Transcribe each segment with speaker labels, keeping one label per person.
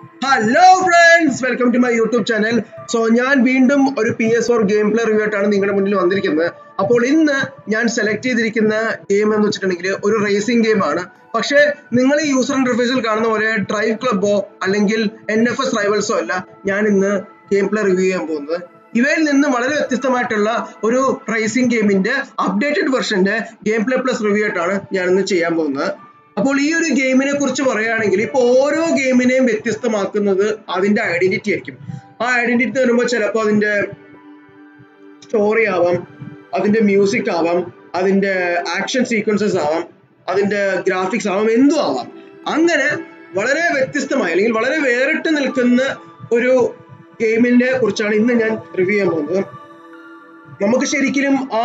Speaker 1: Hello friends welcome to my YouTube channel so ഞാൻ വീണ്ടും ഒരു P S four game play review ആയിട്ടാണ് നിങ്ങളുടെ മുന്നിൽ വന്നിരിക്കുന്നത് അപ്പോൾ ഇന്ന് ഞാൻ സെലക്ട് ചെയ്തിരിക്കുന്ന ഗെയിം എന്ന് വെച്ചിട്ടുണ്ടെങ്കിൽ ഒരു റേസിംഗ് ഗെയിമാണ് പക്ഷേ നിങ്ങൾ ഈ യൂസർ ഇന്റർഫേസിൽ കാണുന്ന പോലെ ഡ്രൈവ് ക്ലബോ അല്ലെങ്കിൽ എൻ എഫ് എസ് റൈവൽസോ അല്ല ഞാൻ ഇന്ന് ഗെയിം പ്ലേ റിവ്യൂ ചെയ്യാൻ പോകുന്നത് ഇവയിൽ നിന്ന് വളരെ വ്യത്യസ്തമായിട്ടുള്ള ഒരു റേസിംഗ് ഗെയിമിന്റെ അപ്ഡേറ്റഡ് വെർഷന്റെ ഗെയിം പ്ലേ പ്ലസ് റിവ്യൂ ആയിട്ടാണ് ഞാൻ ഇന്ന് ചെയ്യാൻ പോകുന്നത് അപ്പോൾ ഈ ഒരു ഗെയിമിനെ കുറിച്ച് പറയുകയാണെങ്കിൽ ഇപ്പോൾ ഓരോ ഗെയിമിനെയും വ്യത്യസ്തമാക്കുന്നത് അതിന്റെ ഐഡന്റിറ്റി ആയിരിക്കും ആ ഐഡന്റിറ്റി വരുമ്പോൾ ചിലപ്പോൾ അതിന്റെ സ്റ്റോറി ആവാം അതിന്റെ മ്യൂസിക് ആവാം അതിന്റെ ആക്ഷൻ സീക്വൻസസ് ആവാം അതിന്റെ ഗ്രാഫിക്സ് ആവാം എന്തും ആവാം അങ്ങനെ വളരെ വ്യത്യസ്തമായ അല്ലെങ്കിൽ വളരെ വേറിട്ട് നിൽക്കുന്ന ഒരു ഗെയിമിനെ കുറിച്ചാണ് ഇന്ന് ഞാൻ റിവ്യൂ ചെയ്യാൻ പോകുന്നത് നമുക്ക് ശരിക്കും ആ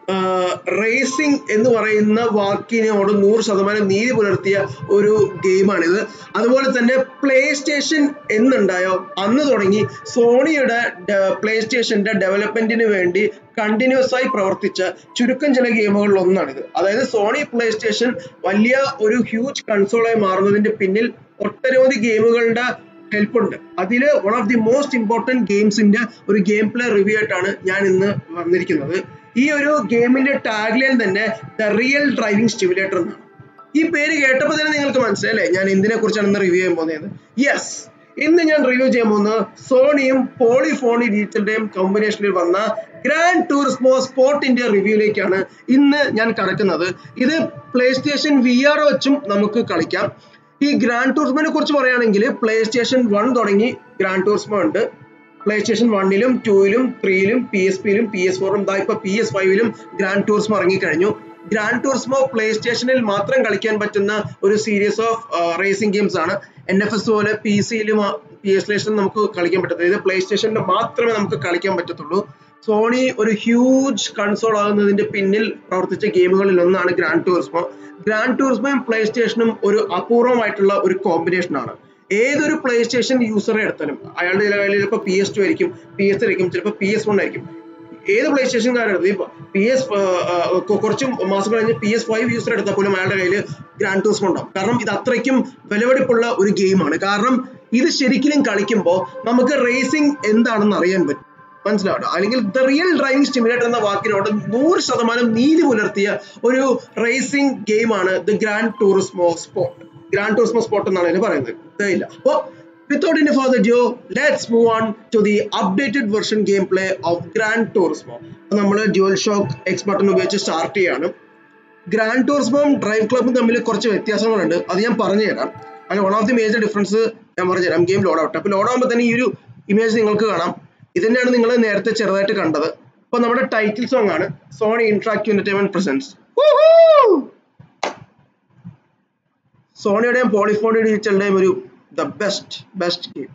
Speaker 1: റേസിംഗ് എന്ന് പറയുന്ന വാക്കിനോട് നൂറ് ശതമാനം നീതി പുലർത്തിയ ഒരു ഗെയിമാണിത് അതുപോലെ തന്നെ പ്ലേ സ്റ്റേഷൻ എന്നുണ്ടായോ അന്ന് തുടങ്ങി സോണിയുടെ പ്ലേ സ്റ്റേഷന്റെ ഡെവലപ്മെന്റിന് വേണ്ടി കണ്ടിന്യൂസ് ആയി പ്രവർത്തിച്ച ചുരുക്കം ചില ഗെയിമുകളിൽ ഒന്നാണിത് അതായത് സോണി പ്ലേ സ്റ്റേഷൻ വലിയ ഒരു ഹ്യൂജ് കൺസോളായി മാറുന്നതിന്റെ പിന്നിൽ ഒട്ടനവധി ഗെയിമുകളുടെ ഹെൽപ്പ് ഉണ്ട് അതിൽ one of the most important ഗെയിംസിന്റെ ഒരു ഗെയിം പ്ലേ റിവ്യൂ ആയിട്ടാണ് ഞാൻ ഇന്ന് വന്നിരിക്കുന്നത് ഈ ഒരു ഗെയിമിന്റെ ടാഗ്ലൈൻ തന്നെ ദ റിയൽ ഡ്രൈവിംഗ് സ്റ്റിമുലേറ്റർ എന്നാണ് ഈ പേര് കേട്ടപ്പോൾ തന്നെ നിങ്ങൾക്ക് മനസ്സിലല്ലേ ഞാൻ എന്തിനെ കുറിച്ചാണ് ഇന്ന് റിവ്യൂ ചെയ്യാൻ പോകുന്നത് യെസ് ഇന്ന് ഞാൻ റിവ്യൂ ചെയ്യാൻ പോകുന്നത് സോണിയും പോളിഫോണി ഡിജിറ്റലിന്റെയും കോമ്പിനേഷനിൽ വന്ന ഗ്രാൻഡ് ടൂറിസ്മോ സ്പോർട്ടിന്റെ റിവ്യൂയിലേക്കാണ് ഇന്ന് ഞാൻ കടക്കുന്നത് ഇത് പ്ലേ സ്റ്റേഷൻ വി ആർ വെച്ചും നമുക്ക് കളിക്കാം ഈ ഗ്രാൻഡ് ടൂറിസ്മോനെ കുറിച്ച് പറയുകയാണെങ്കിൽ പ്ലേ സ്റ്റേഷൻ വൺ തുടങ്ങി ഗ്രാൻഡ് ടൂറിസ്മോ ഉണ്ട് പ്ലേ സ്റ്റേഷൻ വണ്ണിലും ടൂയിലും ത്രീയിലും പി എസ് പിയിലും പി എസ് ഫോറും ഇതാ ഇപ്പൊ പി എസ് ഫൈവിലും ഗ്രാൻഡ് ടൂറിസ്മോ ഇറങ്ങിക്കഴിഞ്ഞു ഗ്രാൻഡ് ടൂറിസ്മോ പ്ലേ സ്റ്റേഷനിൽ മാത്രം കളിക്കാൻ പറ്റുന്ന ഒരു സീരീസ് ഓഫ് റേസിംഗ് ഗെയിംസ് ആണ് എൻ എഫ് എസ് പോലെ പി സിയിലും പി എസ് സ്റ്റേഷനിലും നമുക്ക് കളിക്കാൻ പറ്റത്തില്ല ഇത് പ്ലേ സ്റ്റേഷനിൽ മാത്രമേ നമുക്ക് കളിക്കാൻ പറ്റത്തുള്ളൂ സോണി ഒരു ഹ്യൂജ് കൺസോൾ ആകുന്നതിന്റെ പിന്നിൽ പ്രവർത്തിച്ച ഗെയിമുകളിൽ ഒന്നാണ് ഗ്രാൻഡ് ടൂറിസ്മോ ഗ്രാൻഡ് ടൂറിസ്മോയും പ്ലേ സ്റ്റേഷനും ഒരു അപൂർവമായിട്ടുള്ള ഒരു കോമ്പിനേഷൻ ആണ് ഏതൊരു പ്ലേ സ്റ്റേഷൻ യൂസറെ എടുത്താലും അയാളുടെ ചില കയ്യിൽ ചിലപ്പോൾ പി എസ് ടു ആയിരിക്കും പി എസ് ആയിരിക്കും ചിലപ്പോൾ പി എസ് വൺ ആയിരിക്കും ഏത് പ്ലേ സ്റ്റേഷൻകാരെടുത്ത് ഇപ്പൊ പി എസ് കുറച്ച് മാസം കഴിഞ്ഞ് പി എസ് ഫൈവ് യൂസർ എടുത്താൽ പോലും അയാളുടെ കയ്യിൽ ഗ്രാൻഡ് ടൂറിസ്മോ ഉണ്ടാവും കാരണം ഇത് അത്രയ്ക്കും വിലപിടിപ്പുള്ള ഒരു ഗെയിമാണ് കാരണം ഇത് ശരിക്കും കളിക്കുമ്പോൾ നമുക്ക് റേസിംഗ് എന്താണെന്ന് അറിയാൻ പറ്റും മനസ്സിലാവട്ടോ അല്ലെങ്കിൽ ദ റിയൽ ഡ്രൈവിംഗ് സ്റ്റിമുലേറ്റർ എന്ന വാക്കിനോട് നൂറ് ശതമാനം നീതി പുലർത്തിയ ഒരു റേസിംഗ് ഗെയിമാണ് the Gran Turismo Sport Gran Turismo Sport എന്നാണ് ഇതിന് പറയുന്നത് ഇല്ല അപ്പോ without any further ado let's move on to the updated version gameplay of Gran Turismo നമ്മൾ ഡ്യുവൽ ഷോക്ക് എക്സ് ബട്ടൺ ഉപയോഗിച്ച് സ്റ്റാർട്ട് ചെയ്യാണ് ഗ്രാൻഡ് ടൂറിസ്മോയും ഡ്രൈവ് ക്ലബും തമ്മിൽ കുറച്ച് വ്യത്യാസങ്ങളുണ്ട് അത് ഞാൻ പറഞ്ഞുതരാം അതിൽ one of the major difference ഞാൻ പറഞ്ഞുതരാം ഗെയിം ലോഡ് ആവട്ടെ അപ്പോൾ ലോഡ് ആകുമ്പോൾ തന്നെ ഈ ഒരു ഇമേജ് നിങ്ങൾക്ക് കാണാം ഇത് തന്നെയാണ് നിങ്ങൾ നേരത്തെ ചെറുതായിട്ട് കണ്ടത് അപ്പൊ നമ്മുടെ ടൈറ്റിൽ സോങ് ആണ് സോണി ഇന്ററാക്റ്റീവ് എന്റർടൈൻമെന്റ് പ്രസൻസ് സോണിയുടെയും പോളിഫോണി ഡിജിറ്റലിന്റെയും ഒരു ദ ബെസ്റ്റ് ബെസ്റ്റ് ഗെയിം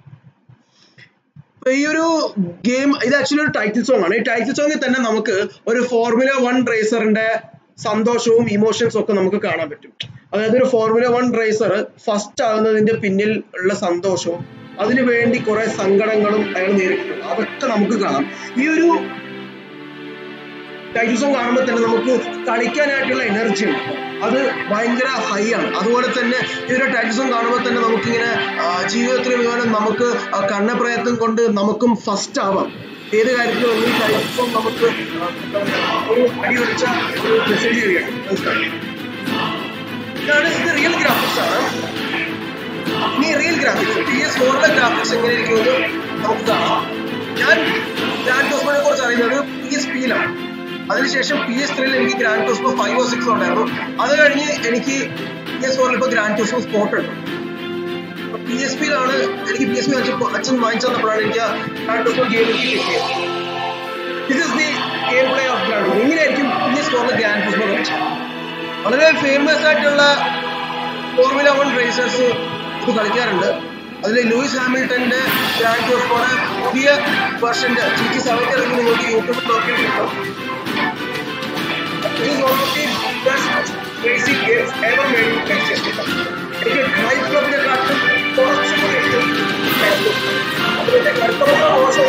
Speaker 1: ഈ ഒരു ഗെയിം ഇത് ആക്ച്വലി ഒരു ടൈറ്റിൽ സോങ് ആണ് ഈ ടൈറ്റിൽ സോങ്ങിൽ തന്നെ നമുക്ക് ഒരു ഫോർമുല വൺ റേസറിന്റെ സന്തോഷവും ഇമോഷൻസും ഒക്കെ നമുക്ക് കാണാൻ പറ്റും അതായത് ഒരു ഫോർമുല വൺ റേസർ ഫസ്റ്റ് ആകുന്നതിന്റെ പിന്നിൽ ഉള്ള സന്തോഷവും അതിനു വേണ്ടി കുറെ സങ്കടങ്ങളും അയാൾ നേരിട്ടിട്ടുണ്ട് അതൊക്കെ നമുക്ക് കാണാം ഈ ഒരു ടൈറ്റിൽ സോങ് കാണുമ്പോൾ തന്നെ നമുക്ക് കളിക്കാനായിട്ടുള്ള എനർജി ഉണ്ട് അത് ഭയങ്കര ഹൈ ആണ് അതുപോലെ തന്നെ ഈ ഒരു ടൈറ്റിൽ സോങ് കാണുമ്പോൾ തന്നെ നമുക്കിങ്ങനെ ജീവിതത്തിൽ മുഴുവനും നമുക്ക് കണ്ണപ്രയത്നം കൊണ്ട് നമുക്കും ഫസ്റ്റ് ആവാം ഏത് കാര്യത്തിലും ഈ ടൈറ്റിൽ സോങ് നമുക്ക് ഒരു അടി വെച്ച ഒരു മെസ്സേജ് വരികയാണ് മനസ്സിലായി ഇതാണ് ഇത് റിയൽ ഗ്രാഫിക്സ് ആണ് ഇനി റിയൽ ഗ്രാഫിക്സ് പി എസ് ഫോറിലെ ഗ്രാഫിക്സ് എങ്ങനെ ഇരിക്കുമെന്ന് നമുക്ക് കാണാം ഞാൻ ഗ്രാൻഡ് ടോസ്മോനെ കുറിച്ച് അറിയുന്നത് പി എസ് പിയിലാണ് അതിനുശേഷം പി എസ് ത്രീയിൽ എനിക്ക് Gran Turismo five or six ഉണ്ടായിരുന്നു അത് കഴിഞ്ഞ് എനിക്ക് പി എസ് ഫോറിൽ ഇപ്പോൾ ഗ്രാൻഡ് ടോസ്മോ സ്പോട്ട് ഉണ്ട് പി എസ് പിയിലാണ് എനിക്ക് പി എസ് പി വെച്ചപ്പോൾ അച്ഛൻ വാങ്ങിച്ചു തന്നപ്പോഴാണ് എനിക്ക് ഗ്രാൻഡ് ടോസ്മോ ഗെയിം എനിക്ക് കിട്ടിയത് ഇത് is the gameplay of Gran Turismo ഇങ്ങനെയായിരിക്കും പി എസ് ഫോറിൽ ഗ്രാൻഡ് ടോസ്മോ കളിച്ചത് വളരെ ഫേമസ് ആയിട്ടുള്ള ഫോർമുല വൺ റേസേഴ്സ് ഇത് കളിക്കാറുണ്ട് അതിൽ ലൂയിസ് ഹാമിൽട്ടന്റെ ഗ്രാൻഡ് ടൂർസ്മോടെ പുതിയ വെർഷന്റെ ജി ടി സെവൻറ്റി ഇറങ്ങി നിങ്ങൾക്ക് യൂട്യൂബിൽ നോക്കിയാൽ കിട്ടും റേസിംഗ് ഗെയിംസ് എവർ മേഡ് എനിക്ക് ഡ്രൈവ് ക്ലബിനെ കാട്ടും കുറച്ചും കൂടി അതിന്റെ കടുത്തമുള്ള മോശം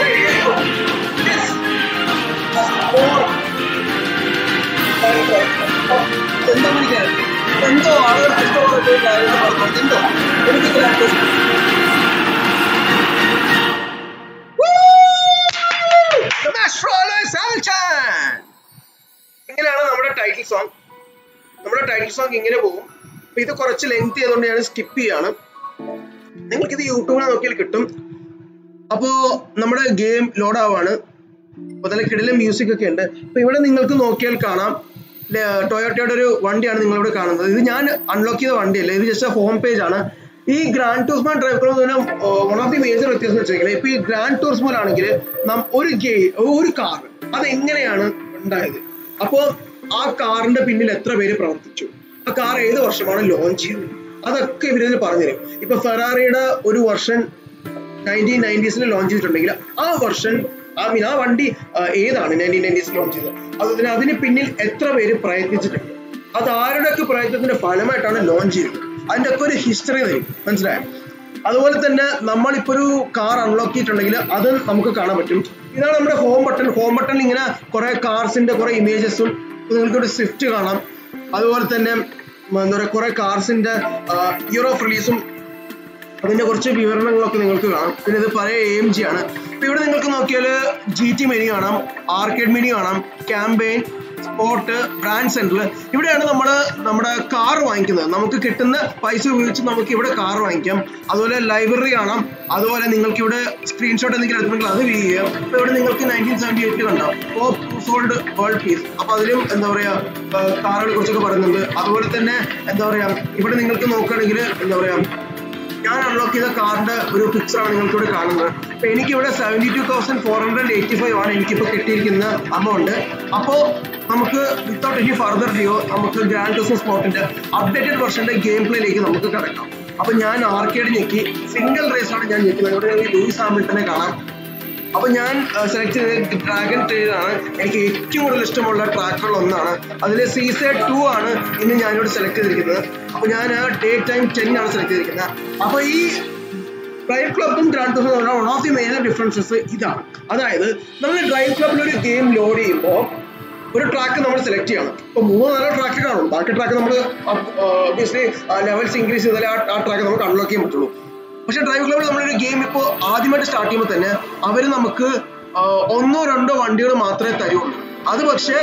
Speaker 1: എന്താ വിളിക്കാൻ എന്തോ ആളുകൾ ഇഷ്ടമുള്ള കാര്യങ്ങൾ പറഞ്ഞു എന്തോ എനിക്ക് ഗ്രാൻഡ് ടൈറ്റിൽ സോങ് ഇങ്ങനെ പോകും അപ്പൊ ഇത് കുറച്ച് ലെങ്ത് ചെയ്തുകൊണ്ട് ഞാൻ സ്കിപ്പ് ചെയ്യാണ് നിങ്ങൾക്ക് ഇത് യൂട്യൂബിൽ നോക്കിയാൽ കിട്ടും അപ്പോ നമ്മുടെ ഗെയിം ലോഡ് ആവാണ് അപ്പൊ നല്ല കിടിലം മ്യൂസിക് ഒക്കെ ഉണ്ട് അപ്പൊ ഇവിടെ നിങ്ങൾക്ക് നോക്കിയാൽ കാണാം ടൊയോട്ടയുടെ ഒരു വണ്ടിയാണ് നിങ്ങൾ ഇവിടെ കാണുന്നത് ഇത് ഞാൻ അൺലോക്ക് ചെയ്ത വണ്ടിയല്ല ഇത് ജസ്റ്റ് ഹോം പേജ് ആണ് ഈ Gran Turismo drive club one of the major വ്യത്യാസം വെച്ചെങ്കിൽ ഇപ്പൊ ഈ ഗ്രാൻഡ് ടൂറിസ്മോയിലാണെങ്കിൽ നാം ഒരു ഗേ ഒരു കാർ അത് എങ്ങനെയാണ് ഉണ്ടായത് അപ്പോ ആ കാറിന്റെ പിന്നിൽ എത്ര പേര് പ്രവർത്തിച്ചു ആ കാർ ഏത് വർഷമാണ് ലോഞ്ച് ചെയ്തത് അതൊക്കെ ഇവരിൽ പറഞ്ഞുതരും ഇപ്പൊ ഫെറാറിയുടെ ഒരു വർഷം നയൻറ്റീൻ നയൻറ്റീസിൽ ലോഞ്ച് ചെയ്തിട്ടുണ്ടെങ്കിൽ ആ വർഷം ഐ മീൻ ആ വണ്ടി ആ, ഏതാണ് നയൻറ്റീൻ നയൻറ്റീസിൽ ലോഞ്ച് ചെയ്തത് അതിന് അതിന് പിന്നിൽ എത്ര പേര് പ്രയത്നിച്ചിട്ടുണ്ട് അത് ആരുടെയൊക്കെ പ്രയത്നത്തിന്റെ ഫലമായിട്ടാണ് ലോഞ്ച് ചെയ്തത് അതിന്റെ ഒക്കെ ഒരു ഹിസ്റ്ററി തരും മനസ്സിലായോ അതുപോലെ തന്നെ നമ്മളിപ്പോ ഒരു കാർ അൺലോക്ക് ചെയ്തിട്ടുണ്ടെങ്കിൽ അത് നമുക്ക് കാണാൻ പറ്റും ഇതാണ് നമ്മുടെ ഹോം ബട്ടൺ ഹോം ബട്ടണിൽ ഇങ്ങനെ കുറെ കാർസിന്റെ കുറെ ഇമേജസും നിങ്ങൾക്ക് ഒരു സ്വിഫ്റ്റ് കാണാം അതുപോലെ തന്നെ ഉം, എന്താ പറയുക കുറെ കാർസിന്റെ ഇയർ ഓഫ് റിലീസും അതിന്റെ കുറച്ച് വിവരണങ്ങളൊക്കെ നിങ്ങൾക്ക് കാണാം പിന്നെ ഇത് പഴയ എ എം ജി ആണ് ഇപ്പൊ ഇവിടെ നിങ്ങൾക്ക് നോക്കിയാൽ ജി ടി മെനി കാണാം ആർക്കേഡ് മെനി കാണാം ക്യാമ്പയിൻ സ്പോട്ട് ബ്രാൻഡ് സെന്റർ ഇവിടെയാണ് നമ്മൾ നമ്മുടെ കാർ വാങ്ങിക്കുന്നത് നമുക്ക് കിട്ടുന്ന പൈസ ഉപയോഗിച്ച് നമുക്ക് ഇവിടെ കാർ വാങ്ങിക്കാം അതുപോലെ ലൈബ്രറി കാണാം അതുപോലെ നിങ്ങൾക്ക് ഇവിടെ സ്ക്രീൻഷോട്ട് എന്തെങ്കിലും എടുത്തിട്ടുണ്ടെങ്കിൽ അത് വ്യൂ ചെയ്യാം ഇപ്പൊ ഇവിടെ നിങ്ങൾക്ക് നയൻറ്റീൻ സെവൻറ്റി എയ്റ്റ് കണ്ടോ ടോപ്പ് സോൾഡ് വേൾഡ് പീസ് അപ്പൊ അതിലും എന്താ പറയാ കാറുകളെ കുറിച്ചൊക്കെ പറയുന്നുണ്ട് അതുപോലെ തന്നെ എന്താ പറയാ ഇവിടെ നിങ്ങൾക്ക് നോക്കുകയാണെങ്കിൽ എന്താ പറയാ ഞാൻ അൺലോക്ക് ചെയ്ത കാറിന്റെ ഒരു പിക്ചർ ആണ് നിങ്ങൾക്ക് ഇവിടെ കാണുന്നത് അപ്പൊ എനിക്കിവിടെ seventy two thousand four hundred eighty five ആണ് എനിക്കിപ്പോൾ കിട്ടിയിരിക്കുന്ന അമൗണ്ട് അപ്പോൾ നമുക്ക് വിത്തൗട്ട് എനി ഫർദർ ഡിയോ നമുക്ക് ഗ്രാൻഡ് ടൂസം സ്പോട്ടിന്റെ അപ്ഡേറ്റഡ് വെർഷന്റെ ഗെയിം പ്ലേയിലേക്ക് നമുക്ക് കിടക്കാം അപ്പൊ ഞാൻ ആർക്കേഡ് ഞെക്കി സിംഗിൾ റേസ് ആണ് ഞാൻ ഞെക്കുന്നത് ഇവിടെ ഞങ്ങൾക്ക് ലൂയിസ് ഹാമിൽട്ടനെ കാണാം അപ്പൊ ഞാൻ സെലക്ട് ചെയ്തത് ഡ്രാഗൺ ട്രെയിൻ ആണ് എനിക്ക് ഏറ്റവും കൂടുതൽ ഇഷ്ടമുള്ള ട്രാക്കുകൾ ഒന്നാണ് അതിൽ സീസൈഡ് ടു ആണ് ഇന്ന് ഞാനിവിടെ സെലക്ട് ചെയ്തിരിക്കുന്നത് അപ്പൊ ഞാൻ ഡേ ടൈം ടെൻ ആണ് സെലക്ട് ചെയ്തിരിക്കുന്നത് അപ്പൊ ഈ ഡ്രൈവ് ക്ലബും ഗ്രാൻഡ് ടൂറും തമ്മിലുള്ള one of the major differences ഇതാണ് അതായത് നമ്മൾ ഡ്രൈവ് ക്ലബിൽ ഒരു ഗെയിം ലോഡ് ചെയ്യുമ്പോൾ ഒരു ട്രാക്ക് നമ്മൾ സെലക്ട് ചെയ്യണം ഇപ്പൊ മൂന്നോ നാലോ ട്രാക്ക് കാണും ബാക്കി ട്രാക്ക് നമ്മൾ ഒബിയസ്ലി ലെവൽസ് ഇൻക്രീസ് ചെയ്താലേ ആ ആ ട്രാക്ക് നമുക്ക് അൺലോക്ക് ചെയ്യാൻ പറ്റുള്ളൂ പക്ഷെ ഡ്രൈവ് ക്ലബിൽ നമ്മളൊരു ഗെയിം ഇപ്പോൾ ആദ്യമായിട്ട് സ്റ്റാർട്ട് ചെയ്യുമ്പോൾ തന്നെ അവർ നമുക്ക് ആ, ഒന്നോ രണ്ടോ വണ്ടികൾ മാത്രമേ തരുള്ളൂ അത് പക്ഷേ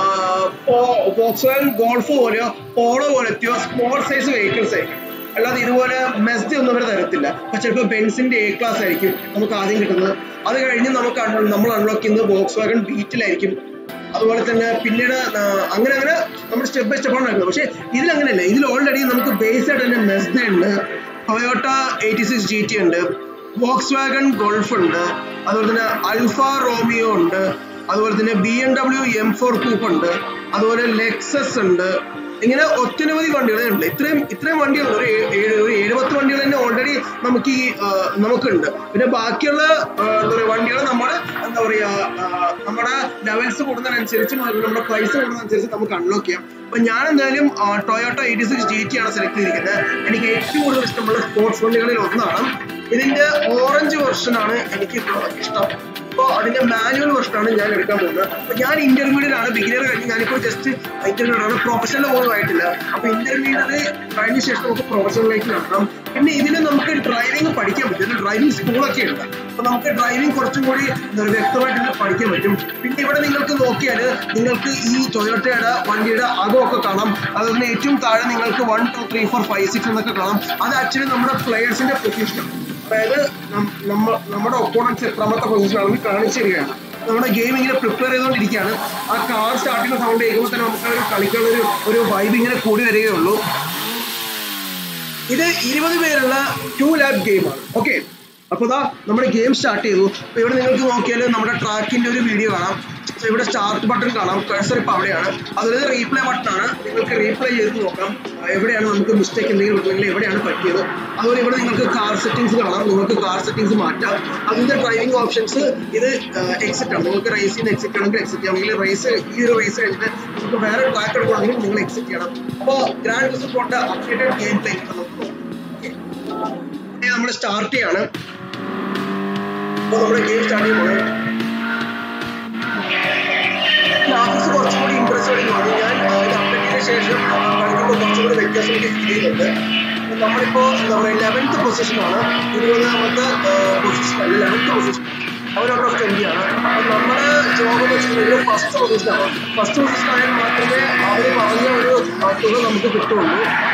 Speaker 1: വോക്സ്വാഗൻ ഗോൾഫ് പോലെയോ പോളോ പോലത്തെയോ സ്മോൾ സൈസ് വെഹിക്കിൾസ് ആയിരിക്കും അല്ലാതെ ഇതുപോലെ മെസ്ഡ് ഒന്നും അവർ തരത്തില്ല അപ്പൊ ചിലപ്പോൾ ബെൻസിന്റെ എ ക്ലാസ് ആയിരിക്കും നമുക്ക് ആദ്യം കിട്ടുന്നത് അത് കഴിഞ്ഞ് നമുക്ക് un- നമ്മൾ അൺലോക്ക് ചെയ്യുന്നത് വോക്സ് വാഗൺ ബീറ്റിലായിരിക്കും അതുപോലെ തന്നെ പിന്നീട് ആ, അങ്ങനെ അങ്ങനെ നമ്മൾ സ്റ്റെപ്പ് ബൈ സ്റ്റെപ്പ് ആണ് നടക്കുന്നത് പക്ഷേ ഇതിൽ അങ്ങനെയല്ല ഇതിൽ ഓൾറെഡി നമുക്ക് ബേസ് ആയിട്ട് തന്നെ മെസ്ഡ് ഉണ്ട് Toyota eighty six G T ഉണ്ട് വോക്സ് വാഗൺ ഗോൾഫ് ഉണ്ട് അതുപോലെ തന്നെ അൽഫ റോമിയോ ഉണ്ട് അതുപോലെ തന്നെ B M W M four coupe ഉണ്ട് അതുപോലെ ലെക്സസ് ഉണ്ട് ഇങ്ങനെ ഒട്ടനവധി വണ്ടികൾ ഉണ്ട് ഇത്രയും ഇത്രയും വണ്ടികൾ ഒരു ഏ- ഏഴ് ഒരു എഴുപത്തി വണ്ടികൾ തന്നെ ഓൾറെഡി നമുക്ക് ഈ ആ, നമുക്കുണ്ട് പിന്നെ ബാക്കിയുള്ള ആ, എന്താ പറയുക വണ്ടികൾ നമ്മൾ എന്താ പറയാ ആ, നമ്മുടെ ലെവൽസ് കൂടുന്നതിനനുസരിച്ച് നമ്മുടെ പ്രൈസ് കൂടുന്നതനുസരിച്ച് നമുക്ക് അൺലോക്ക് ചെയ്യാം അപ്പൊ ഞാൻ എന്തായാലും Toyota eighty six G T ആണ് സെലക്ട് ചെയ്തിരിക്കുന്നത് എനിക്ക് ഏറ്റവും കൂടുതൽ ഇഷ്ടമുള്ള സ്പോർട്സ് വണ്ടികളിൽ ഒന്നാണ് ഇതിന്റെ ഓറഞ്ച് വെർഷൻ ആണ് എനിക്ക് ഇഷ്ടം അപ്പോൾ അതിന്റെ മാനുവൽ വെർഷനാണ് ഞാൻ എടുക്കാൻ പോകുന്നത് അപ്പൊ ഞാൻ ഇന്റർമീഡിയറ്റ് ആണ് ബിഗിനർ കഴിഞ്ഞ് ഞാനിപ്പോൾ ജസ്റ്റ് ഇന്റർമീഡിയറ്റ് ആണ് പ്രൊഫഷണൽ പോലും ആയിട്ടില്ല അപ്പൊ ഇന്റർമീഡിയറ്റ് കഴിഞ്ഞ ശേഷം നമുക്ക് പ്രൊഫഷണലിലേക്ക് നടക്കണം പിന്നെ ഇതിന് നമുക്ക് ഡ്രൈവിംഗ് പഠിക്കാൻ പറ്റും ഇതിന് ഡ്രൈവിംഗ് സ്കൂളൊക്കെ ഉണ്ട് അപ്പൊ നമുക്ക് ഡ്രൈവിംഗ് കുറച്ചും കൂടി എന്താ പറയുക, വ്യക്തമായിട്ട് ഇതിൽ പഠിക്കാൻ പറ്റും പിന്നെ ഇവിടെ നിങ്ങൾക്ക് നോക്കിയാൽ നിങ്ങൾക്ക് ഈ ടൊയോട്ടയുടെ വണ്ടിയുടെ അകമൊക്കെ കാണാം അതുപോലെ ഏറ്റവും താഴെ നിങ്ങൾക്ക് one two three four five six എന്നൊക്കെ കാണാം അത് ആക്ച്വലി നമ്മുടെ പ്ലെയേഴ്സിന്റെ പൊസിഷൻ അതായത് നം- നമ്മ നമ്മുടെ ഒപ്പോണൻസ് എത്രാമത്തെ പൊസിഷനാണെന്ന് കാണിച്ചു തരികയാണ് നമ്മുടെ ഗെയിം ഇങ്ങനെ പ്രിപ്പയർ ചെയ്തുകൊണ്ടിരിക്കുകയാണ് ആ കാർ സ്റ്റാർട്ട് ചെയ്യുന്ന സൗണ്ട് കേൾക്കുമ്പോൾ തന്നെ നമുക്ക് ഒരു കളിക്കാനുള്ള ഒരു ഒരു വൈബ് ഇങ്ങനെ കൂടി വരികയുള്ളൂ ഇത് ഇരുപത് പേരുള്ള ടു ലാബ് ഗെയിമാണ് ഓക്കെ അപ്പൊ ദാ നമ്മുടെ ഗെയിം സ്റ്റാർട്ട് ചെയ്തു അപ്പൊ ഇവിടെ നിങ്ങൾക്ക് നോക്കിയാൽ നമ്മുടെ ട്രാക്കിന്റെ ഒരു വീഡിയോ കാണാം So ഇവിടെ സ്റ്റാർട്ട് ബട്ടൺ കാണാം കഴ്സർ ഇപ്പൊ അവിടെയാണ് അതുപോലെ റീപ്ലേ ബട്ടൺ ആണ് നിങ്ങൾക്ക് റീപ്ലേ ചെയ്ത് നോക്കാം ആ, എവിടെയാണ് നമുക്ക് മിസ്റ്റേക്ക് എന്തെങ്കിലും ഉണ്ടെങ്കിൽ എവിടെയാണ് പറ്റിയത് അതുപോലെ ഇവിടെ നിങ്ങൾക്ക് കാർ സെറ്റിംഗ്സ് കാണാം നിങ്ങൾക്ക് കാർ സെറ്റിംഗ്സ് മാറ്റാം അതിന്റെ ഡ്രൈവിംഗ് ഓപ്ഷൻസ് ഇത് എക്സിറ്റ് ആണ് നിങ്ങൾക്ക് റേസ് ചെയ്യുന്ന എക്സിറ്റ് ആണെങ്കിൽ എക്സിറ്റ് ചെയ്യണമെങ്കിൽ റേസ് ഈ ഒരു റേസ് കഴിഞ്ഞിട്ട് നിങ്ങൾക്ക് വേറെ ട്രാക്ക് എടുക്കണമെങ്കിൽ നിങ്ങൾ എക്സിറ്റ് ചെയ്യണം അപ്പോൾ Gran result updated gameplay നമുക്ക് നമ്മൾ സ്റ്റാർട്ട് ചെയ്യാണ് അപ്പോൾ നമ്മുടെ ഗെയിം സ്റ്റാർട്ട് ചെയ്യുമ്പോൾ ഗ്രാഫിക്സ് കുറച്ചും കൂടി ഇൻട്രസ്റ്റഡ് തോന്നി ഞാൻ ആ, ഇത് അപ്ഡേറ്റ് ചെയ്ത ശേഷം കളിക്കുമ്പോൾ കുറച്ചും കൂടി വ്യത്യാസം എനിക്ക് ഫീൽ ചെയ്യുന്നുണ്ട് അപ്പോൾ നമ്മളിപ്പോ എന്താ പറയുക ലെവൻത്ത് പൊസിഷനാണ് ഇരുപതാമത്തെ പൊസിഷൻ അല്ല ലെവൻത്ത് പൊസിഷൻ അവർ ഔട്ട് ഓഫ് ട്വന്റി ആണ് അപ്പൊ നമ്മുടെ ജോബ് എന്ന് വെച്ചിട്ടുണ്ടെങ്കിൽ ഫസ്റ്റ് പൊസിഷനാണ് ഫസ്റ്റ് പൊസിഷൻ ആയാൽ മാത്രമേ അവർ പറഞ്ഞ ഒരു ആ, തുക നമുക്ക് കിട്ടുള്ളൂ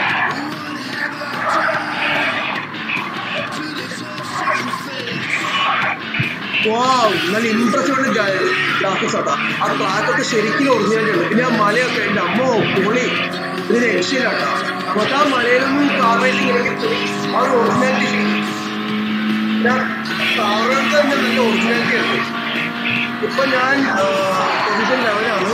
Speaker 1: വാവ് നല്ല ഇംപ്രസീവ് ഗ്രാഫിക്സ് ആട്ടാ ആ ട്രാക്കൊക്കെ ശരിക്കും ഒറിജിനാലിറ്റി ഉണ്ട് പിന്നെ ആ മലയൊക്കെ എൻ്റെ അമ്മ പൊളി ഇത് രക്ഷയില്ലാട്ടാ നമുക്ക് ആ മലയിലൊന്നും കാർ റൈഡിങ് ഇല്ലെങ്കിൽ ആ ഒരു ഒറിജിനാലിറ്റി പിന്നെ കാറുകൾക്ക് തന്നെ നല്ല ഒറിജിനാലിറ്റി ഉണ്ട് ഇപ്പൊ ഞാൻ പൊസിഷൻ ലെവലാണ്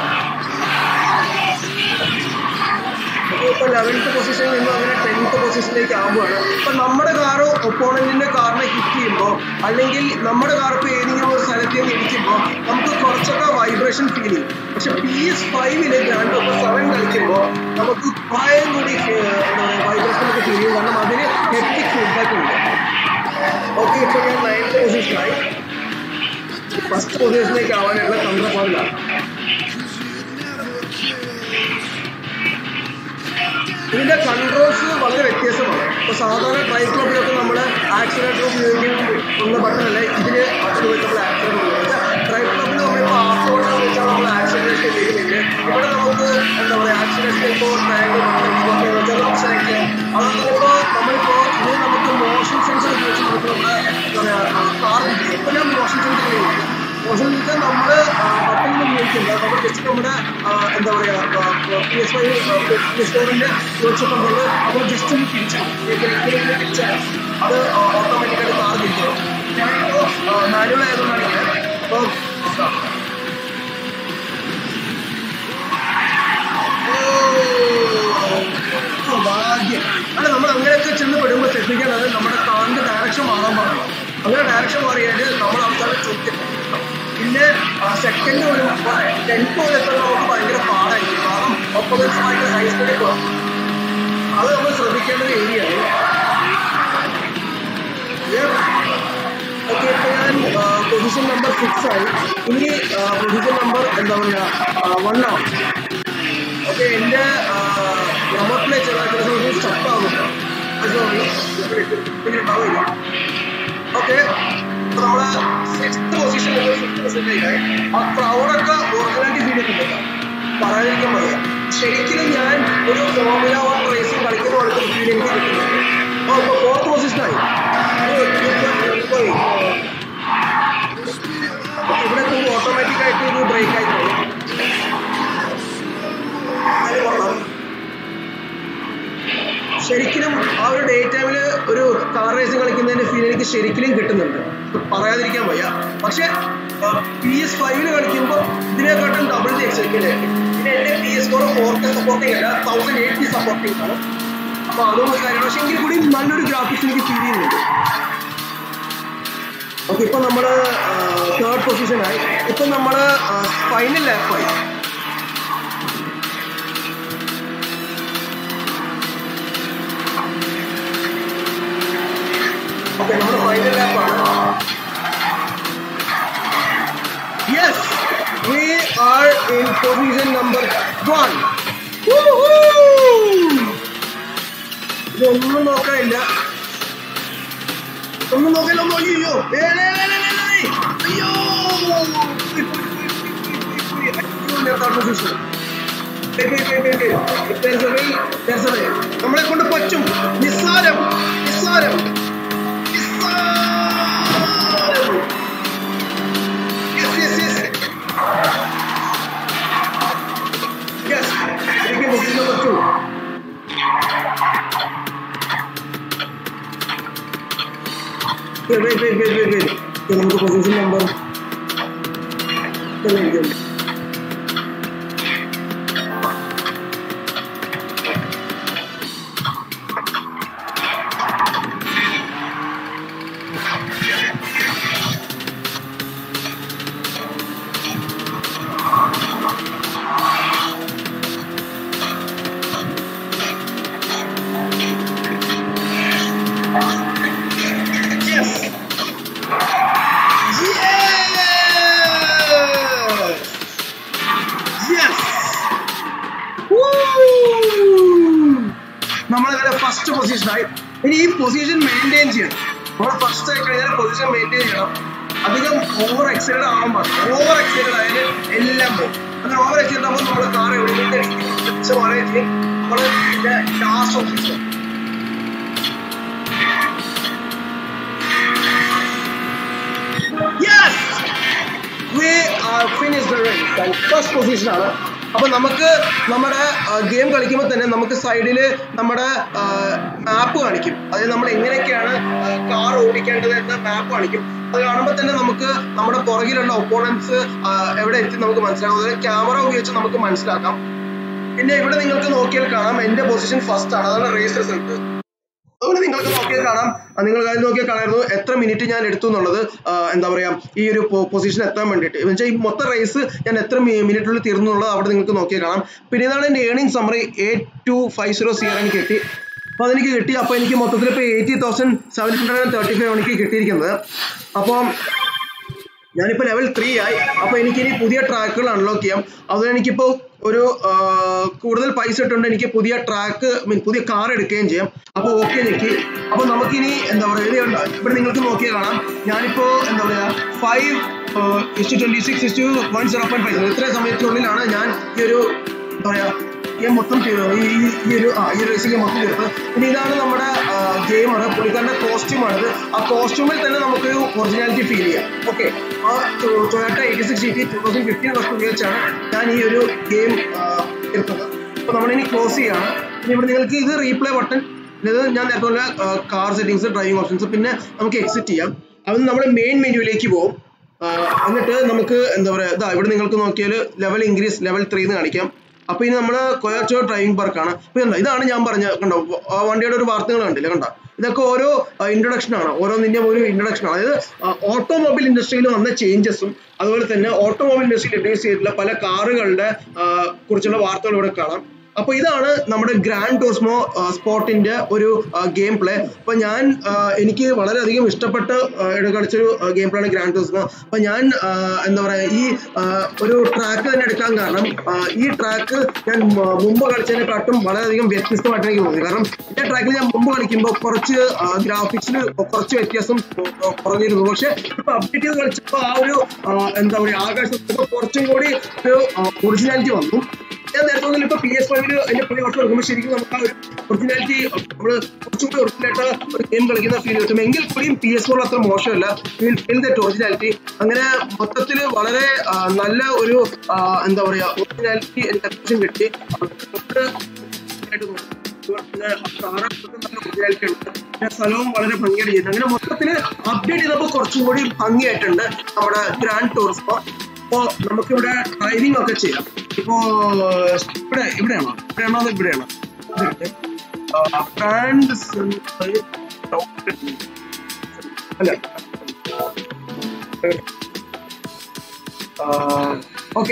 Speaker 1: ഇപ്പൊ ലെവൻത്ത് പൊസിഷനിൽ നിന്നും അങ്ങനെ ടെൻത്ത് പൊസിഷനിലേക്ക് ആവുകയാണ് അപ്പൊ നമ്മുടെ കാറ് ഒപ്പോണന്റിന്റെ കാറിനെ ഹിറ്റ് ചെയ്യുമ്പോൾ അല്ലെങ്കിൽ നമ്മുടെ കാർ ഇപ്പൊ ഏതെങ്കിലും ഒരു സ്ഥലത്ത് നിന്ന് ഇടിക്കുമ്പോൾ നമുക്ക് കുറച്ചൊക്കെ വൈബ്രേഷൻ ഫീൽ ചെയ്യും പക്ഷെ പി എസ് ഫൈവില് ഗ്രാൻഡ് ഓപ്പർ സെവൻ കളിക്കുമ്പോൾ നമുക്ക് കുറേ കൂടി ഏർ, എന്താ പറയുക വൈബ്രേഷൻ ഒക്കെ ഫീൽ ചെയ്യും കാരണം അതിന് ഹെപ്റ്റിക് ഫീഡ്ബാക്ക് ഉണ്ട് ഓക്കെ ഇപ്പൊ ഞാൻ നയൻത്ത് പൊസിഷനായി ഫസ്റ്റ് പൊസിഷനിലേക്ക് ആവാനുള്ള തന്ത്രപ്പാടിലാണ് ഇതിന്റെ കൺട്രോൾസ് വളരെ വ്യത്യാസമാണ് ഇപ്പൊ സാധാരണ ട്രൈ ക്ലബിലൊക്കെ നമ്മൾ ആക്സിലേറ്റർ ഉപയോഗിക്കുന്ന ഒന്ന് ബട്ടണല്ല ഇതില് അതുപോലെ നമ്മൾ ആക്സിലേറ്റർ ട്രൈ ക്ലബിൽ നമ്മളിപ്പോൾ ഹാഫ് ഓർഡർ വെച്ചാൽ നമ്മൾ ആക്സിലേഷൻ ചെയ്യുന്നില്ല ഇവിടെ നമുക്ക് എന്താ പറയുക ആക്സിലേഷൻ ഇപ്പോൾ ട്രയാങ്കിൾ വെച്ചാൽ നമുക്ക് സെലക്ട് ചെയ്യാം അതുകൊണ്ട് ഇപ്പോൾ നമ്മളിപ്പോൾ ഇത് നമുക്ക് മോഷൻ സെൻസർ ഉപയോഗിച്ച് നമുക്ക് നമ്മുടെ എന്താ പറയുക കാർ ഇപ്പോൾ ഞാൻ മോഷൻ സെൻസർ ചെയ്യുന്നില്ല മോഷൻ സെൻസർ നമ്മൾ ബട്ടണിൽ ഉപയോഗിക്കില്ല നമ്മൾ ജസ്റ്റ് നമ്മുടെ ആ, എന്താ പറയുക പി എസ് ഫൈവ് ഡിസ്കവറിന്റെ വർക്ക്ഷോപ്പ് ഉണ്ടെങ്കിൽ നമ്മൾ ജസ്റ്റ് ഒന്ന് തിരിച്ചാൽ തിരിച്ചാൽ അത് ഓട്ടോമാറ്റിക്കായിട്ട് കാർ തിരിച്ചോളും ഞാനിപ്പോൾ മാനുവൽ ആയതുകൊണ്ടാണ് ഞാൻ അപ്പോൾ ഓ, ഭാഗ്യം അല്ല നമ്മൾ അങ്ങനെയൊക്കെ ചെന്ന് പെടുമ്പോൾ ശ്രദ്ധിക്കേണ്ടത് നമ്മുടെ കാറിന്റെ ഡയറക്ഷൻ മാറാൻ പാടില്ല അങ്ങനെ ഡയറക്ഷൻ മാറിയാൽ നമ്മൾ അവസാനം ചോദിക്കും പിന്നെ സെക്കൻഡ് ഒരു ടെൻത്ത് പോലെ എത്തുമ്പോൾ നമുക്ക് ഭയങ്കര പാടായിരിക്കും കാരണം ഒപ്പോസിറ്റ്സ് ഭയങ്കര ഹൈ സ്പീഡിൽ പോകും അത് നമ്മൾ ശ്രദ്ധിക്കേണ്ട ഒരു ഏരിയയാണ് ഓക്കെ ഇപ്പോൾ ഞാൻ പൊസിഷൻ നമ്പർ സിക്സ് ആയി ഇനി പൊസിഷൻ നമ്പർ എന്താ പറയുക വൺ ആണ് ഓക്കെ എൻ്റെ നമ്പർ പ്ലേ ചെറുതായിട്ട് സമയത്ത് സ്റ്റക്ക് ആവുന്നുണ്ട് സോറി പിന്നെ ഉണ്ടാവില്ല ഓക്കെ നമ്മള് സിക്സ്ത് പൊസിഷൻ ഫിഫ്ത് പൊസിഷനിലായി ആ ക്രൗഡൊക്കെ ഒറിജിനാലിറ്റി ഫീൽ ചെയ്യുന്നുണ്ട് പറയാതിരിക്കാൻ വയ്യ ശരിക്കും ഞാൻ ഒരു ഫോർമുല വൺ റേസിംഗ് കളിക്കുന്ന പോലത്തെ ഫീൽ എനിക്ക് കിട്ടുന്നുണ്ട് ഓ ഇപ്പൊ ഫോർത്ത് പൊസിഷനായി ഇവിടെ ഓട്ടോമാറ്റിക് ആയിട്ട് ഒരു ബ്രേക്ക് ആയി പോകും അത് കൊള്ളാം ശരിക്കും ആ ഒരു ഡേ ടൈമില് ഒരു കാർ റേസിംഗ് കളിക്കുന്നതിന്റെ ഫീൽ എനിക്ക് ശരിക്കും കിട്ടുന്നുണ്ട് പറയാതിരിക്കാൻ വയ്യ പക്ഷെ പി എസ് ഫൈവില് കളിക്കുമ്പോൾ ഇതിനെക്കാട്ടും ഡബിൾ ദി എക്സൈറ്റ്മെന്റ് ആയിരിക്കും പിന്നെ എന്റെ P S four four K supporting അല്ല തൗസൻഡ് എയ്റ്റി സപ്പോർട്ടിംഗ് ആണ് അപ്പൊ അതും ഒരു കാര്യമാണ് പക്ഷെ എങ്കിൽ കൂടി നല്ലൊരു ഗ്രാഫിക്സ് എനിക്ക് ഫീൽ ചെയ്യുന്നുണ്ട് ഓക്കെ ഇപ്പൊ നമ്മള് തേർഡ് പൊസിഷനായി ഇപ്പൊ നമ്മള് ഫൈനൽ ലാപ്പായി ഓക്കെ നമ്മുടെ ഫൈനൽ ലാപ്പാണ് yes we are in position number one ഇതൊന്നും നോക്കാനില്ല ഒന്നും നോക്കില്ല ഒന്നും അയ്യോ ഏ, ഏ, ഏ, ഏ, ഏ, ഏ, അയ്യോ പൊസിഷൻ നമ്മളെ കൊണ്ട് പറ്റും നിസ്സാരം നിസ്സാരം നിസ്സാരം യെസ് യെസ് യെസ് യെസ് എനിക്ക് പൊസിഷൻ പറ്റൂ Wait, wait, wait, wait, wait, wait. Okay, നമുക്ക് position number Yes! Yes! Yes! നമ്മളങ്ങനെ ഫസ്റ്റ് പൊസിഷനായി ഇനി ഈ പൊസിഷൻ മെയിൻറ്റെയിൻ ചെയ്യണം നമ്മൾ ഫസ്റ്റ് ആയി കഴിഞ്ഞാൽ പൊസിഷൻ മെയിൻറ്റെയിൻ ചെയ്യണം അധികം ഓവർ എക്സൈറ്റഡ് ആവാൻ പാടില്ല ഓവർ എക്സൈറ്റഡ് ആയാൽ എല്ലാം പോകും അങ്ങനെ ഓവർ എക്സൈറ്റഡ് ആകുമ്പോൾ നമ്മൾ കാർ എവിടെയെങ്കിലും മാറുകയും ചെയ്യും നമ്മൾ ഇതിന്റെ last officer Yes! We are finished the race. And first position ആണ് അപ്പൊ നമുക്ക് നമ്മുടെ ഗെയിം കളിക്കുമ്പോൾ തന്നെ നമുക്ക് സൈഡിൽ നമ്മുടെ മാപ്പ് കാണിക്കും അതായത് നമ്മൾ എങ്ങനെയൊക്കെയാണ് കാർ ഓടിക്കേണ്ടത് എന്ന മാപ്പ് കാണിക്കും അത് കാണുമ്പോൾ തന്നെ നമുക്ക് നമ്മുടെ പുറകിലുള്ള ഒപ്പോണൻസ് എവിടെ എത്തി നമുക്ക് മനസ്സിലാക്കാം അതായത് ക്യാമറ ഉപയോഗിച്ച് നമുക്ക് മനസ്സിലാക്കാം പിന്നെ ഇവിടെ നിങ്ങൾക്ക് നോക്കിയാൽ കാണാം എന്റെ പൊസിഷൻ ഫസ്റ്റ് ആണ് അതാണ് റേസ് റിസൾട്ട് അതുപോലെ നിങ്ങൾക്ക് നോക്കിയാൽ കാണാം ആ, നിങ്ങൾക്ക് അതിൽ നോക്കിയാൽ കാണായിരുന്നു എത്ര മിനിറ്റ് ഞാൻ എടുത്തു എന്നുള്ളത് ആ, എന്താ പറയാ ഈ ഒരു പൊസിഷൻ എത്താൻ വേണ്ടിയിട്ട് എന്ന് വെച്ചാൽ ഈ മൊത്തം റേസ് ഞാൻ എത്ര മിനിറ്റിനുള്ളിൽ തീർന്നു എന്നുള്ളത് അവിടെ നിങ്ങൾക്ക് നോക്കിയാൽ കാണാം പിന്നെ ഇതാണ് എന്റെ earning summary eight two five zero C R എനിക്ക് കിട്ടി അപ്പൊ അതെനിക്ക് കിട്ടി അപ്പൊ എനിക്ക് മൊത്തത്തിൽ ഇപ്പൊ eighty thousand seven hundred and thirty five എനിക്ക് കിട്ടിയിരിക്കുന്നത് അപ്പം ഞാനിപ്പോ ലെവൽ ത്രീ ആയി അപ്പൊ എനിക്ക് ഇനി പുതിയ ട്രാക്കുകൾ അൺലോക്ക് ചെയ്യാം അതുകൊണ്ട് എനിക്കിപ്പോ ഒരു ആ, കൂടുതൽ പൈസ ഇട്ടുണ്ട് എനിക്ക് പുതിയ ട്രാക്ക് മീൻ പുതിയ കാർ എടുക്കുകയും ചെയ്യാം അപ്പൊ ഓക്കെ എനിക്ക് അപ്പൊ നമുക്കിനി എന്താ പറയാ ഇത് കണ്ടോ? ഇവിടെ നിങ്ങൾക്ക് നോക്കിയാൽ കാണാം ഞാനിപ്പോ എന്താ പറയാ five is to twenty six is to one zero point five ഇത്ര സമയത്തിനുള്ളിലാണ് ഞാൻ ഈ ഒരു എന്താ പറയാ ഈ മൊത്തം ചെയ്തു ഈ ഈ- ഈ ഒരു ആ ഈ റേസിംഗ് മൊത്തം തീർത്ത് പിന്നെ ഇതാണ് നമ്മുടെ ഗെയിമാണ് പുള്ളിക്കാരന്റെ കോസ്റ്റ്യൂമാണിത് ആ കോസ്റ്റ്യൂമിൽ തന്നെ നമുക്കൊരു ഒറിജിനാലിറ്റി ഫീൽ ചെയ്യാം ഓക്കെ ആ Toyota eighty six G T two thousand fifteen വർഷം ഉപയോഗിച്ചാണ് ഞാൻ ഈ ഒരു ഗെയിം എടുത്തത് അപ്പൊ നമ്മളിനി ക്ലോസ് ചെയ്യാണ് പിന്നെ ഇവിടെ നിങ്ങൾക്ക് ഇത് റീപ്ലേ ബട്ടൺ ഇത് ഞാൻ നേരത്തെ പറഞ്ഞ കാർ സെറ്റിംഗ്സ് ഡ്രൈവിംഗ് ഓപ്ഷൻസ് പിന്നെ നമുക്ക് എക്സിറ്റ് ചെയ്യാം അത് നമ്മൾ മെയിൻ മെനുവിലേക്ക് പോകും ആഹ് എന്നിട്ട് നമുക്ക് എന്താ പറയാ ഇതാ ഇവിടെ നിങ്ങൾക്ക് നോക്കിയാൽ ലെവൽ ഇൻക്രീസ് ലെവൽ ത്രീ എന്ന് കാണിക്കാം അപ്പൊ ഇനി നമ്മുടെ കൊയാച്ചോ ഡ്രൈവിംഗ് പാർക്കാണ് അപ്പൊ എന്താ ഇതാണ് ഞാൻ പറഞ്ഞ കണ്ടോ ആ വണ്ടിയുടെ ഒരു വാർത്തകൾ കണ്ടില്ല കണ്ടോ ഇതൊക്കെ ഓരോ ഇൻട്രൊഡക്ഷൻ ആണ് ഓരോന്നിന്റെയും ഒരു ഇൻട്രൊഡക്ഷൻ ആണ് അതായത് ഓട്ടോമൊബൈൽ ഇൻഡസ്ട്രിയിൽ വന്ന ചേഞ്ചസും അതുപോലെ തന്നെ ഓട്ടോമൊബൈൽ ഇൻഡസ്ട്രിയിൽ ഇൻട്രൊഡ്യൂസ് ചെയ്തിട്ടുള്ള പല കാറുകളുടെ കുറിച്ചുള്ള വാർത്തകൾ ഇവിടെ കാണാം അപ്പൊ ഇതാണ് നമ്മുടെ ഗ്രാൻഡ് ടോസ്മോ സ്പോട്ടിന്റെ ഒരു ഗെയിം പ്ലേ അപ്പൊ ഞാൻ ആ, എനിക്ക് വളരെയധികം ഇഷ്ടപ്പെട്ട് ആ, എടു- കളിച്ചൊരു ഗെയിം പ്ലേ ആണ് ഗ്രാൻഡ് ടോസ്മോ അപ്പൊ ഞാൻ ആ, എന്താ പറയാ ഈ ആ, ഒരു ട്രാക്ക് തന്നെ എടുക്കാൻ കാരണം ആ, ഈ ട്രാക്ക് ഞാൻ മ- മുമ്പ് കളിച്ചതിനെക്കാട്ടും വളരെയധികം വ്യത്യസ്തമായിട്ട് എനിക്ക് തോന്നി കാരണം ഈ ട്രാക്കിൽ ഞാൻ മുമ്പ് കളിക്കുമ്പോൾ കുറച്ച് ഗ്രാഫിക്സിൽ കുറച്ച് വ്യത്യാസം ആ, കുറഞ്ഞിരുന്നു പക്ഷെ ഇപ്പൊ അപ്ഡേറ്റ് ചെയ്ത് കളിച്ചപ്പോൾ ആ ഒരു ആ, എന്താ പറയാ ആകാശത്ത് കുറച്ചും കൂടി ഒരു ഒറിജിനാലിറ്റി വന്നു ഞാൻ നേരത്തെ പറഞ്ഞ ഇപ്പൊ പി എസ് ഫൈവില് എന്റെ പുതിയ വർഷം എടുക്കുമ്പോൾ ശരിക്കും നമുക്ക് ആ ഒരു ഒറിജിനാലിറ്റി നമ്മള് കുറച്ചും കൂടി ഒറിജിനായിട്ട് ഒരു ഗെയിം കളിക്കുന്ന ഫീൽ കിട്ടും എങ്കിൽ കൂടിയും പി എസ് ഫോർ അത്ര മോശമല്ല ഫീൽ ഫീൽ ദറ്റ് ഒറിജിനാലിറ്റി അങ്ങനെ മൊത്തത്തിൽ വളരെ ആ, നല്ല ഒരു ആ, എന്താ പറയാ ഒറിജിനാലിറ്റി എനിക്ക് അത്യാവശ്യം കിട്ടി നമുക്ക് ആയിട്ട് തോന്നി. പിന്നെ താറാവ് നല്ല ഒറിജിനാലിറ്റി ഉണ്ട് പിന്നെ സ്ഥലവും വളരെ ഭംഗിയായിട്ട് ചെയ്യുന്നു അങ്ങനെ മൊത്തത്തിൽ അപ്ഡേറ്റ് ചെയ്തപ്പോൾ കുറച്ചും കൂടി ഭംഗിയായിട്ടുണ്ട് നമ്മുടെ ഗ്രാൻഡ് ടൂറിസ്മോ അപ്പോ നമുക്കിവിടെ ഡ്രൈവിംഗ് ഒക്കെ ചെയ്യാം ഇപ്പോ ഇവിടെ ഇവിടെയാണോ ഇവിടെയാണോ അതോ ഇവിടെയാണോ ബ്രാൻഡ് അല്ല ഓക്കെ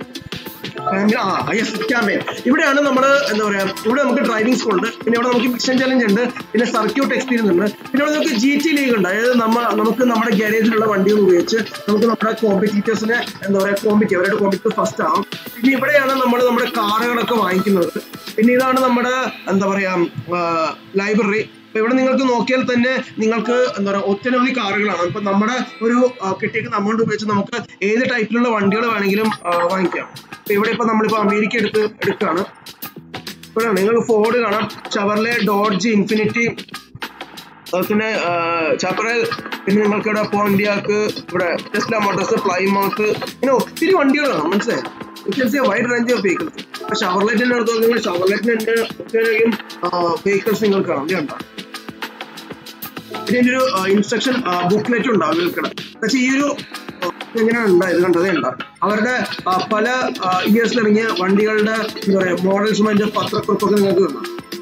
Speaker 1: ആ യെസ് ക്യാമ്പയിൻ ഇവിടെയാണ് നമ്മൾ എന്താ പറയാ ഇവിടെ നമുക്ക് ഡ്രൈവിംഗ് സ്കൂൾ ഉണ്ട് പിന്നെ ഇവിടെ നമുക്ക് മിഷൻ ചലഞ്ച് ഉണ്ട് പിന്നെ സർക്യൂട്ട് എക്സ്പീരിയൻസ് ഉണ്ട് പിന്നെ ഇവിടെ നമുക്ക് ജി ടി ലീഗ് ഉണ്ട് അതായത് നമ്മ നമുക്ക് നമ്മുടെ ഗാരേജിലുള്ള വണ്ടികൾ ഉപയോഗിച്ച് നമുക്ക് നമ്മുടെ കോമ്പറ്റീറ്റേഴ്സിനെ എന്താ പറയാ കോമ്പറ്റ് അവരുടെ കോമ്പറ്റീറ്റർ ഫസ്റ്റ് ആവും പിന്നെ ഇവിടെയാണ് നമ്മൾ നമ്മുടെ കാറുകളൊക്കെ വാങ്ങിക്കുന്നത് പിന്നെ ഇതാണ് നമ്മുടെ എന്താ പറയാ ലൈബ്രറി അപ്പൊ ഇവിടെ നിങ്ങൾക്ക് നോക്കിയാൽ തന്നെ നിങ്ങൾക്ക് എന്താ പറയുക ഒട്ടനവധി കാറുകളാണ് ഇപ്പൊ നമ്മുടെ ഒരു ആ, കിട്ടിയേക്കുന്ന അമൗണ്ട് ഉപയോഗിച്ച് നമുക്ക് ഏത് ടൈപ്പിലുള്ള വണ്ടികൾ വേണമെങ്കിലും ആ, വാങ്ങിക്കാം ഇപ്പൊ ഇവിടെ ഇപ്പൊ നമ്മളിപ്പോ അമേരിക്ക എടുത്ത് എടുക്കുകയാണ് ഇവിടെ നിങ്ങൾക്ക് ഫോർഡ് കാണാം ഷവർലെ ഡോഡ്ജ് ഇൻഫിനിറ്റി അതുപോലെ തന്നെ ചാപ്പറൽ പിന്നെ നിങ്ങൾക്ക് ഇവിടെ പോണ്ടിയാക്ക് ഇവിടെ ടെസ്ല മോട്ടോഴ്സ് പ്ലൈമൗത്ത് ഇങ്ങനെ ഒത്തിരി വണ്ടികൾ കാണാം മനസ്സിലായോ വൈഡ് റേഞ്ച് ഓഫ് വെഹിക്കിൾസ് അപ്പൊ ഷവർലൈറ്റിന്റെ അടുത്ത് നിങ്ങൾ ഷവർലൈറ്റിന്റെ ഒത്തിരിയധികം വെഹിക്കിൾസ് നിങ്ങൾക്ക് കാണാം ഇത് കണ്ടോ ഇതിന്റെ ഒരു ഇൻസ്ട്രക്ഷൻ ബുക്ക്ലെറ്റ് ഉണ്ടാവും നിൽക്കണം പക്ഷേ ഈ ഒരു എങ്ങനെയാണ് ഉണ്ടായത് കണ്ടതേ ഉണ്ടോ അവരുടെ ആ, പല ഇയേഴ്സിൽ ഇറങ്ങിയ വണ്ടികളുടെ എന്താ പറയാ മോഡൽസും അതിന്റെ പത്രക്കുറിപ്പൊക്കെ നിങ്ങൾക്ക് കാണാം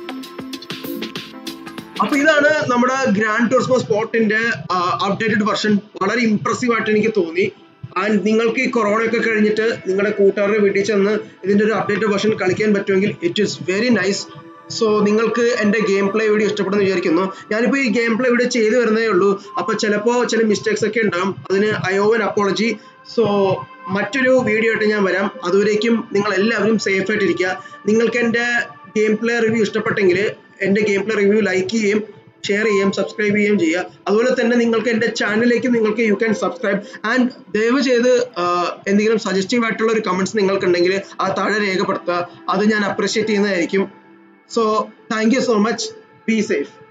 Speaker 1: അപ്പൊ ഇതാണ് നമ്മുടെ ഗ്രാൻഡ് ടൂറിസ്മോ സ്പോട്ടിന്റെ അപ്ഡേറ്റഡ് വെർഷൻ വളരെ ഇംപ്രസീവ് ആയിട്ട് എനിക്ക് തോന്നി ആൻഡ് നിങ്ങൾക്ക് ഈ കൊറോണ ഒക്കെ കഴിഞ്ഞിട്ട് നിങ്ങളുടെ കൂട്ടുകാരുടെ വീട്ടിൽ ചെന്ന് ഇതിന്റെ ഒരു അപ്ഡേറ്റഡ് വെർഷൻ കളിക്കാൻ പറ്റുമെങ്കിൽ it is very nice so നിങ്ങൾക്ക് എന്റെ ഗെയിം പ്ലേ വീഡിയോ ഇഷ്ടപ്പെടുന്നു വിചാരിക്കുന്നു ഞാനിപ്പോ ഈ ഗെയിം പ്ലേ വീഡിയോ ചെയ്തു വരുന്നേ ഉള്ളൂ അപ്പൊ ചിലപ്പോ ചില മിസ്റ്റേക്സ് ഒക്കെ ഉണ്ടാവും അതിന് അയോവൻ അപ്പോളജി സോ മറ്റൊരു വീഡിയോ ആയിട്ട് ഞാൻ വരാം അതുവരേക്കും നിങ്ങൾ എല്ലാവരും സേഫ് ആയിട്ടിരിക്കുക നിങ്ങൾക്ക് എന്റെ ഗെയിം പ്ലേ റിവ്യൂ ഇഷ്ടപ്പെട്ടെങ്കിൽ എന്റെ ഗെയിം പ്ലേ റിവ്യൂ ലൈക്ക് ചെയ്യുകയും ഷെയർ ചെയ്യുകയും സബ്സ്ക്രൈബ് ചെയ്യുകയും ചെയ്യുക അതുപോലെ തന്നെ നിങ്ങൾക്ക് എൻ്റെ ചാനലിലേക്ക് നിങ്ങൾക്ക് യു ക്യാൻ സബ്സ്ക്രൈബ് ആൻഡ് ദയവ് ചെയ്ത് ആഹ്, എന്തെങ്കിലും സജസ്റ്റീവ് ആയിട്ടുള്ള ഒരു കമൻറ്റ്സ് നിങ്ങൾക്കുണ്ടെങ്കിൽ ആ താഴെ രേഖപ്പെടുത്തുക അത് ഞാൻ അപ്രിഷ്യേറ്റ് ചെയ്യുന്നതായിരിക്കും so thank you so much be safe